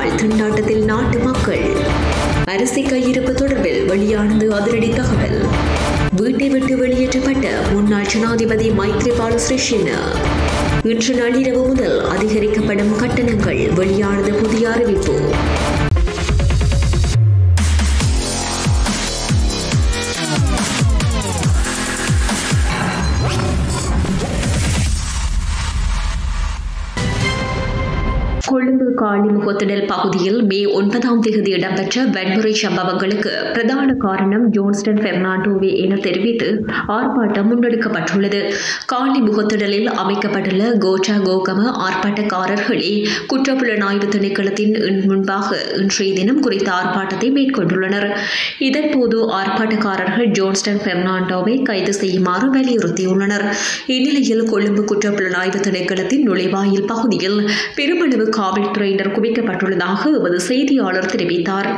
நாள் திண்டாட்டத்தில் நாட்டு மக்கள் அரிசி கையிருப்பு தொடர்பில் வெளியானது அதிரடி தகவல் வீட்டை விட்டு வெளியேற்றப்பட்ட முன்னாள் ஜனாதிபதி மைத்ரிபால சிறிசேன இன்று நள்ளிரவு முதல் அதிகரிக்கப்படும் கட்டணங்கள் வெளியானது புதிய அறிவிப்பு கொழும்பு காளிமுகத்திடல் பகுதியில் மே ஒன்பதாம் தேதி இடம்பெற்ற வன்முறை சம்பவங்களுக்கு பிரதான காரணம் ஜோன்ஸ்டன் பெர்னாண்டோவே என தெரிவித்து ஆர்ப்பாட்டம் முன்னெடுக்கப்பட்டுள்ளது காளிமுகத்திடலில் அமைக்கப்பட்டுள்ள கோச்சா கோகம ஆர்ப்பாட்டக்காரர்களே குற்றப்புலனாய்வு திணைக்களத்தின் முன்பாக இன்றைய தினம் குறித்த ஆர்ப்பாட்டத்தை மேற்கொண்டுள்ளனர் இதன்போது ஆர்ப்பாட்டக்காரர்கள் ஜோன்ஸ்டன் பெர்னாண்டோவை கைது செய்யுமாறு வலியுறுத்தியுள்ளனர் இந்நிலையில் கொழும்பு குற்றப்புலனாய்வு திணைக்களத்தின் நுழைவாயில் பகுதியில் பெருமளவு காவல்துறையினர் குவிக்கப்பட்டுள்ளதாக எமது செய்தியாளர் தெரிவித்தார்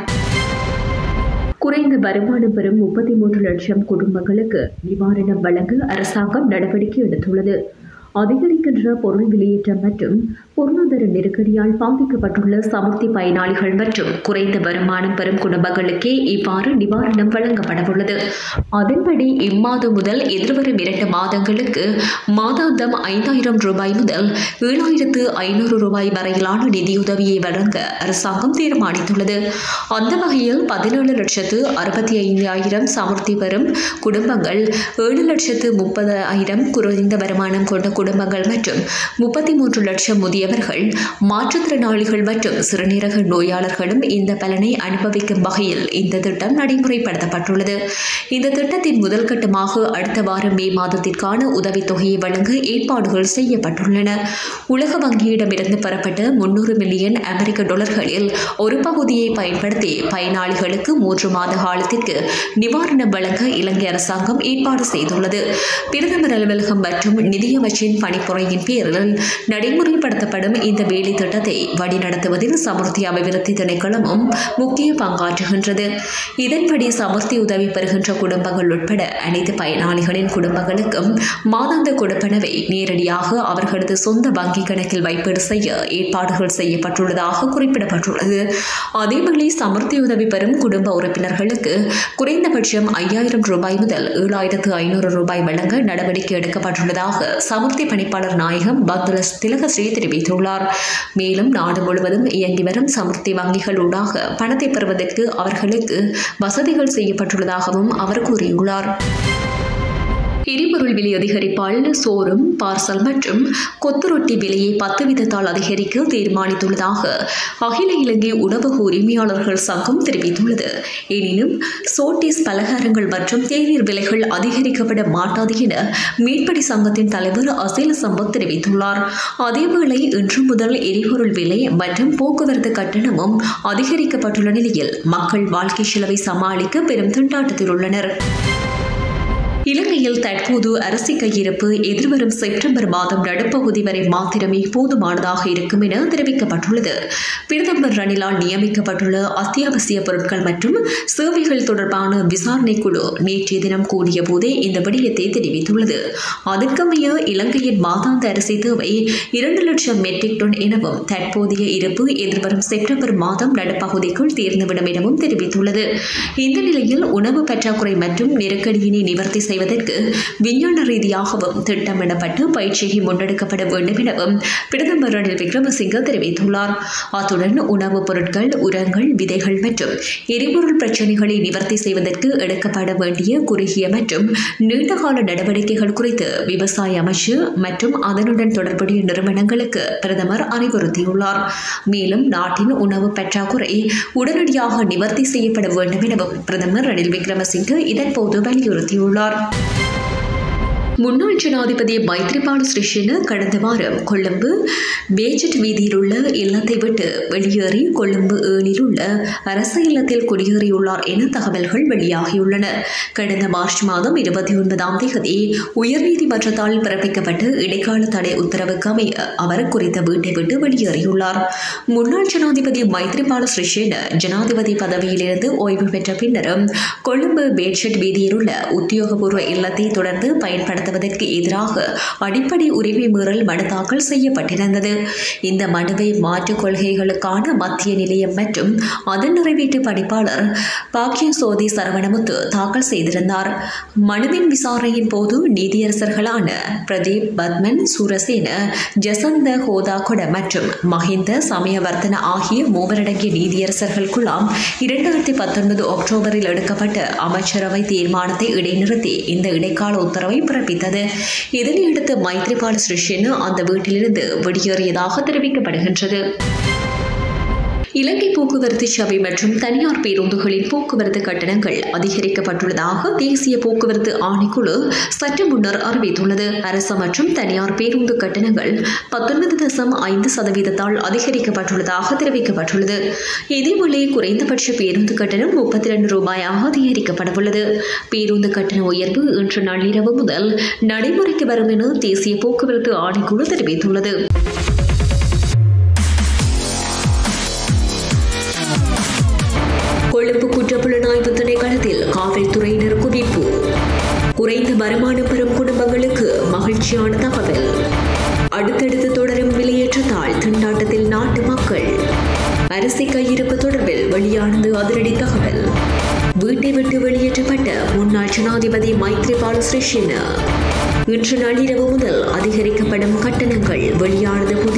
குறைந்த வருமானம் பெறும் முப்பத்தி மூன்று லட்சம் குடும்பங்களுக்கு நிவாரணம் வழங்க அரசாங்கம் நடவடிக்கை எடுத்துள்ளது அதிகரிக்கின்ற பொருள் வெளியேற்றம் மற்றும் பொருளாதார நெருக்கடியால் பாதிக்கப்பட்டுள்ள சமுர்த்தி பயனாளிகள் மற்றும் குறைந்த வருமானம் பெறும் குடும்பங்களுக்கே இவ்வாறு நிவாரணம் வழங்கப்படவுள்ளது அதன்படி இம்மாதம் முதல் எதிர்வரும் இரண்டு மாதங்களுக்கு மாதாந்தம் ஐந்தாயிரம் ரூபாய் முதல் ஏழாயிரத்து ஐநூறு ரூபாய் வரையிலான நிதியுதவியை வழங்க அரசாங்கம் தீர்மானித்துள்ளது அந்த வகையில் பதினேழு லட்சத்து அறுபத்தி ஐந்தாயிரம் சமுர்த்தி பெறும் குடும்பங்கள் ஏழு லட்சத்து முப்பதாயிரம் குறைந்த வருமானம் கொண்ட குடும்பங்கள் மற்றும் முப்பத்தி மூன்று லட்சம் முதியவர்கள் மாற்றுத்திறனாளிகள் மற்றும் சிறுநீரக நோயாளர்களும் இந்த பலனை அனுபவிக்கும் வகையில் இந்த திட்டம் நடைமுறைப்படுத்தப்பட்டுள்ளது இந்த திட்டத்தின் முதல் கட்டமாக அடுத்த வாரம் மே மாதத்திற்கான உதவித்தொகையை வழங்க ஏற்பாடுகள் செய்யப்பட்டுள்ளன உலக வங்கியிடமிருந்து பெறப்பட்ட முன்னூறு மில்லியன் அமெரிக்க டாலர்களில் ஒரு பகுதியை பயன்படுத்தி பயனாளிகளுக்கு மூன்று மாத காலத்திற்கு நிவாரணம் வழங்க இலங்கை அரசாங்கம் ஏற்பாடு செய்துள்ளது பிரதமர் அலுவலகம் மற்றும் நிதியமைச்சின் பணிப்புரையின் பேரில் நடைமுறைப்படுத்தப்படும் இந்த வேலை திட்டத்தை வழிநடத்துவதில் சமுர்த்தி அபிவிருத்தி திணைக்களமும் முக்கிய பங்காற்றுகின்றது இதன்படி சமுர்த்தி உதவி பெறுகின்ற குடும்பங்கள் உட்பட அனைத்து பயனாளிகளின் குடும்பங்களுக்கும் மாதாந்த கொடுப்பனவை நேரடியாக அவர்களது சொந்த வங்கிக் கணக்கில் வைப்பீடு செய்ய ஏற்பாடுகள் செய்யப்பட்டுள்ளதாக குறிப்பிடப்பட்டுள்ளது அதேவேளை சமுர்த்தி உதவி பெறும் குடும்ப உறுப்பினர்களுக்கு குறைந்தபட்சம் ஐயாயிரம் ரூபாய் முதல் ஏழாயிரத்து ஐநூறு ரூபாய் வழங்க நடவடிக்கை எடுக்கப்பட்டுள்ளதாக சமுர்த்தி பணிப்பாளர் நாயகம் பந்துல திலகஸ்ரீ தெரிவித்துள்ளார் மேலும் நாடு முழுவதும் இயங்கி வரும் சமுர்த்தி வங்கிகள் ஊடாக பணத்தை பெறுவதற்கு அவர்களுக்கு வசதிகள் செய்யப்பட்டுள்ளதாகவும் அவர் கூறியுள்ளார் எரிபொருள் விலை அதிகரிப்பால் சோறும் பார்சல் மற்றும் கொத்து ரொட்டி விலையை பத்து வீதத்தால் அதிகரிக்க தீர்மானித்துள்ளதாக அகில இலங்கை உணவக உரிமையாளர்கள் சங்கம் தெரிவித்துள்ளது எனினும் சோட்டிஸ் பலகாரங்கள் மற்றும் தேநீர் விலைகள் அதிகரிக்கப்பட மாட்டாது என மீன்பிடி சங்கத்தின் தலைவர் அசேல சம்பத் தெரிவித்துள்ளார் அதேவேளை இன்று முதல் எரிபொருள் விலை மற்றும் போக்குவரத்து கட்டணமும் அதிகரிக்கப்பட்டுள்ள நிலையில் மக்கள் வாழ்க்கை செலவை சமாளிக்க பெரும் திண்டாட்டத்தில் உள்ளனர் இலங்கையில் தற்போது அரிசி கையிருப்பு எதிர்வரும் செப்டம்பர் மாதம் நடுப்பகுதி வரை மாத்திரமே போதுமானதாக இருக்கும் என தெரிவிக்கப்பட்டுள்ளது பிரதமர் ரணிலால் நியமிக்கப்பட்டுள்ள அத்தியாவசிய பொருட்கள் மற்றும் சேவைகள் தொடர்பான விசாரணை குழு நேற்றைய தினம் கூடிய போதே இந்த விடயத்தை தெரிவித்துள்ளது அதற்கமைய இலங்கையின் மாதாந்த அரிசி தேவை இரண்டு லட்சம் மெட்ரிக் டன் எனவும் தற்போதைய இருப்பு எதிர்வரும் செப்டம்பர் மாதம் நடுப்பகுதிக்குள் தீர்ந்துவிடும் எனவும் தெரிவித்துள்ளது இந்த நிலையில் உணவு பற்றாக்குறை மற்றும் நெருக்கடியினை நிவர்த்தி செய்வதற்கு விஞ்ஞான ரீதியாகவும் திட்டமிடப்பட்டு பயிற்சியை முன்னெடுக்கப்பட வேண்டும் எனவும் பிரதமர் ரணில் விக்ரமசிங்க தெரிவித்துள்ளார் அத்துடன் உணவுப் பொருட்கள் உரங்கள் விதைகள் மற்றும் எரிபொருள் பிரச்சினைகளை நிவர்த்தி செய்வதற்கு எடுக்கப்பட வேண்டிய குறுகிய மற்றும் நீண்டகால நடவடிக்கைகள் குறித்து விவசாய அமைச்சு மற்றும் அதனுடன் தொடர்புடைய நிறுவனங்களுக்கு பிரதமர் அறிவுறுத்தியுள்ளார் மேலும் நாட்டின் உணவு பற்றாக்குறை உடனடியாக நிவர்த்தி செய்யப்பட வேண்டும் எனவும் பிரதமர் ரணில் விக்ரமசிங்கே இதன்போது வலியுறுத்தியுள்ளார் முன்னாள் ஜனாதிபதி மைத்ரிபால சிறிசேன கடந்த வாரம் கொழும்பு பேஜட் வீதியில் உள்ள இல்லத்தை விட்டு வெளியேறி கொழும்பு ஏழில் உள்ள அரசு இல்லத்தில் குடியேறியுள்ளார் என தகவல்கள் வெளியாகியுள்ளன கடந்த மார்ச் மாதம் இருபத்தி ஒன்பதாம் தேதி உயர்நீதிமன்றத்தால் பிறப்பிக்கப்பட்ட இடைக்கால தடை உத்தரவுக்கு அமைய அவர் குறித்த வீட்டை விட்டு வெளியேறியுள்ளார் முன்னாள் ஜனாதிபதி மைத்ரிபால சிறிசேன ஜனாதிபதி பதவியிலிருந்து ஓய்வு பெற்ற பின்னரும் கொழும்பு பேட்ஷெட் வீதியில் உள்ள உத்தியோகபூர்வ இல்லத்தை தொடர்ந்து பயன்படுத்த நடத்துவதற்கு எதிராக அடிப்படை உரிமை மீறல் மனு தாக்கல் செய்யப்பட்டிருந்தது இந்த மனுவை மாற்றுக் கொள்கைகளுக்கான மத்திய நிலையம் மற்றும் அதன் நிறைவேற்று பணிப்பாளர் பாக்கிய சோதி சரவணமுத்து தாக்கல் செய்திருந்தார் மனுவின் விசாரணையின் போது நீதியரசர்களான பிரதீப் பத்மன் சூரசேன ஜசந்த ஹோதாகொட மற்றும் மஹிந்த சமயவர்த்தன ஆகிய மூவரடங்கிய நீதியரசர்கள் குழாம் இரண்டாயிரத்தி பத்தொன்பது அக்டோபரில் எடுக்கப்பட்ட அமைச்சரவை தீர்மானத்தை இடைநிறுத்தி இந்த இடைக்கால உத்தரவை பிறப்பித்தது இதனையடுத்து மைத்ரிபால சிறிசேன அந்த வீட்டிலிருந்து வெளியேறியதாக தெரிவிக்கப்படுகின்றது இலங்கை போக்குவரத்து சபை மற்றும் தனியார் பேருந்துகளின் போக்குவரத்து கட்டணங்கள் அதிகரிக்கப்பட்டுள்ளதாக தேசிய போக்குவரத்து ஆணைக்குழு சற்று முன்னர் அறிவித்துள்ளது அரசு மற்றும் தனியார் பேருந்து கட்டணங்கள் பத்தொன்பது தசம் ஐந்து சதவீதத்தால் அதிகரிக்கப்பட்டுள்ளதாக தெரிவிக்கப்பட்டுள்ளது இதேவேளை குறைந்தபட்ச பேருந்து கட்டணம் முப்பத்தி இரண்டு ரூபாயாக அதிகரிக்கப்படவுள்ளது பேருந்து கட்டண உயர்வு இன்று நள்ளிரவு முதல் நடைமுறைக்கு வரும் என தேசிய போக்குவரத்து ஆணைக்குழு தெரிவித்துள்ளது கொழும்பு குற்றப்புலனாய்வு திணைக்களத்தில் காவல்துறையினர் குவிப்பு குறைந்த வருமானம் பெறும் குடும்பங்களுக்கு மகிழ்ச்சியான தகவல் அடுத்தடுத்து தொடரும் விலையேற்றத்தால் திண்டாட்டத்தில் நாட்டு மக்கள் அரிசி கையிருப்பு தொடர்பில் வெளியானது அதிரடி தகவல் வீட்டை விட்டு வெளியேற்றப்பட்ட முன்னாள் ஜனாதிபதி மைத்ரிபால சிறிசேன இன்று நள்ளிரவு முதல் அதிகரிக்கப்படும் கட்டணங்கள் வெளியானது